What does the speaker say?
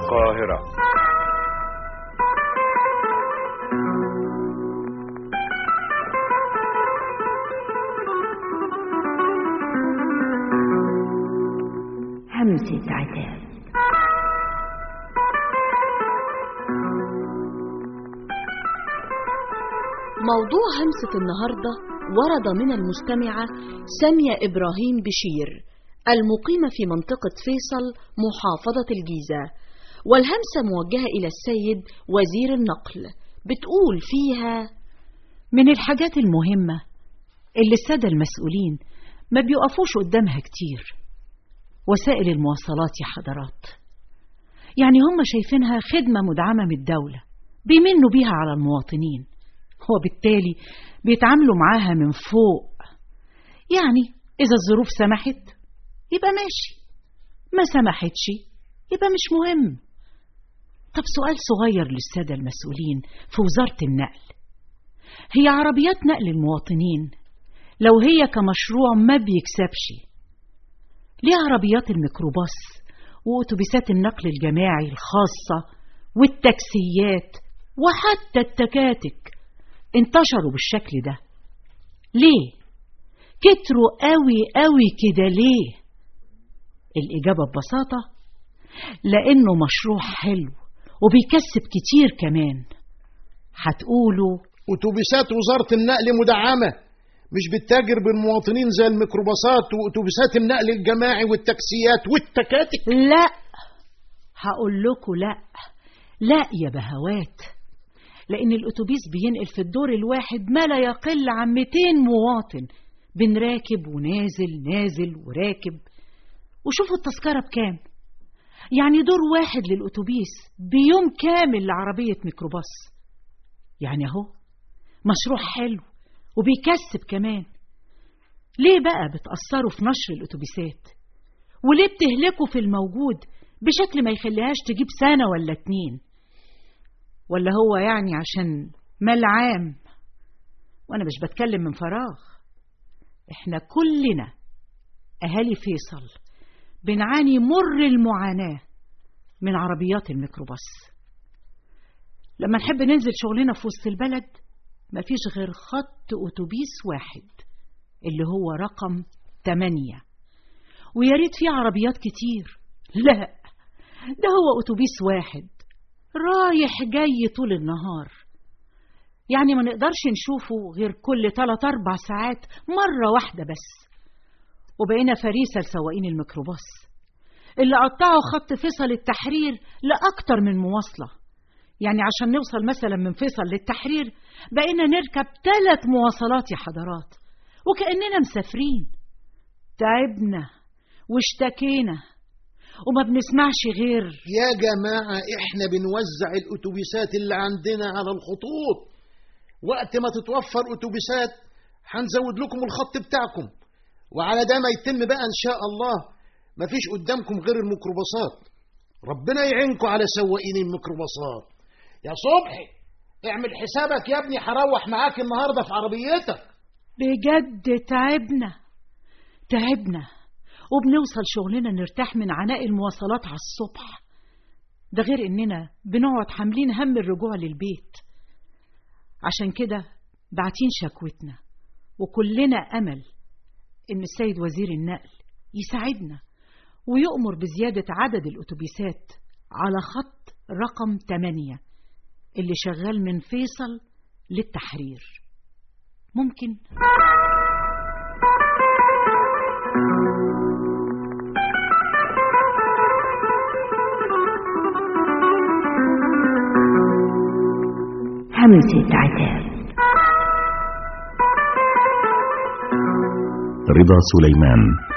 القاهرة همسة عتاب موضوع همسة النهاردة ورد من المستمعة سامية إبراهيم بشير المقيمة في منطقة فيصل محافظة الجيزة والهمسة موجهة إلى السيد وزير النقل بتقول فيها من الحاجات المهمة اللي السادة المسؤولين ما بيقفوش قدامها كتير وسائل المواصلات يا حضرات يعني هم شايفينها خدمة مدعمة من الدولة بيمنوا بيها على المواطنين وبالتالي بيتعاملوا معاها من فوق يعني إذا الظروف سمحت يبقى ماشي ما سمحتش يبقى مش مهم طب سؤال صغير للسادة المسؤولين في وزارة النقل هي عربيات نقل المواطنين لو هي كمشروع ما بيكسبش ليه عربيات الميكروباص وأتوبيسات النقل الجماعي الخاصة والتاكسيات وحتى التكاتك انتشروا بالشكل ده ليه كتروا قوي قوي كده ليه الإجابة ببساطة لأنه مشروع حلو وبيكسب كتير كمان هتقولوا أتوبيسات وزارة النقل مدعمة مش بتتاجر بالمواطنين زي الميكروباصات وأتوبيسات النقل الجماعي والتاكسيات والتكاتك لا هقول لكم لا لا يا بهوات لأن الأتوبيس بينقل في الدور الواحد ما لا يقل عن 200 مواطن بين راكب ونازل نازل وراكب وشوفوا التذكرة بكام يعني دور واحد للأتوبيس بيوم كامل لعربية ميكروباص يعني أهو مشروع حلو وبيكسب كمان ليه بقى بتأثروا في نشر الأتوبيسات وليه بتهلكوا في الموجود بشكل ما يخليهاش تجيب سنة ولا اتنين ولا هو يعني عشان مال عام وأنا مش بتكلم من فراغ احنا كلنا أهالي فيصل بنعاني مر المعاناة من عربيات الميكروباص لما نحب ننزل شغلنا في وسط البلد مفيش غير خط أتوبيس واحد اللي هو رقم 8 ويا ريت فيه عربيات كتير لا ده هو أتوبيس واحد رايح جاي طول النهار يعني ما نقدرش نشوفه غير كل 3 أربع ساعات مرة واحدة بس وبقينا فريسة لسواقين الميكروباص اللي قطعوا خط فيصل التحرير لأكتر من مواصلة يعني عشان نوصل مثلا من فيصل للتحرير بقينا نركب ثلاث مواصلات يا حضرات وكأننا مسافرين تعبنا واشتكينا وما بنسمعش غير يا جماعة احنا بنوزع الأتوبيسات اللي عندنا على الخطوط وقت ما تتوفر أتوبيسات هنزود لكم الخط بتاعكم وعلى ده ما يتم بقى إن شاء الله مفيش قدامكم غير الميكروباصات ربنا يعينكم على سواقين الميكروباصات يا صبحي اعمل حسابك يا ابني هروح معاك النهارده في عربيتك بجد تعبنا تعبنا وبنوصل شغلنا نرتاح من عناء المواصلات على الصبح ده غير اننا بنقعد حاملين هم الرجوع للبيت عشان كده باعتين شكوتنا وكلنا امل ان السيد وزير النقل يساعدنا ويؤمر بزيادة عدد الأتوبيسات على خط رقم 8 اللي شغال من فيصل للتحرير ممكن همسة عتاب رضا سليمان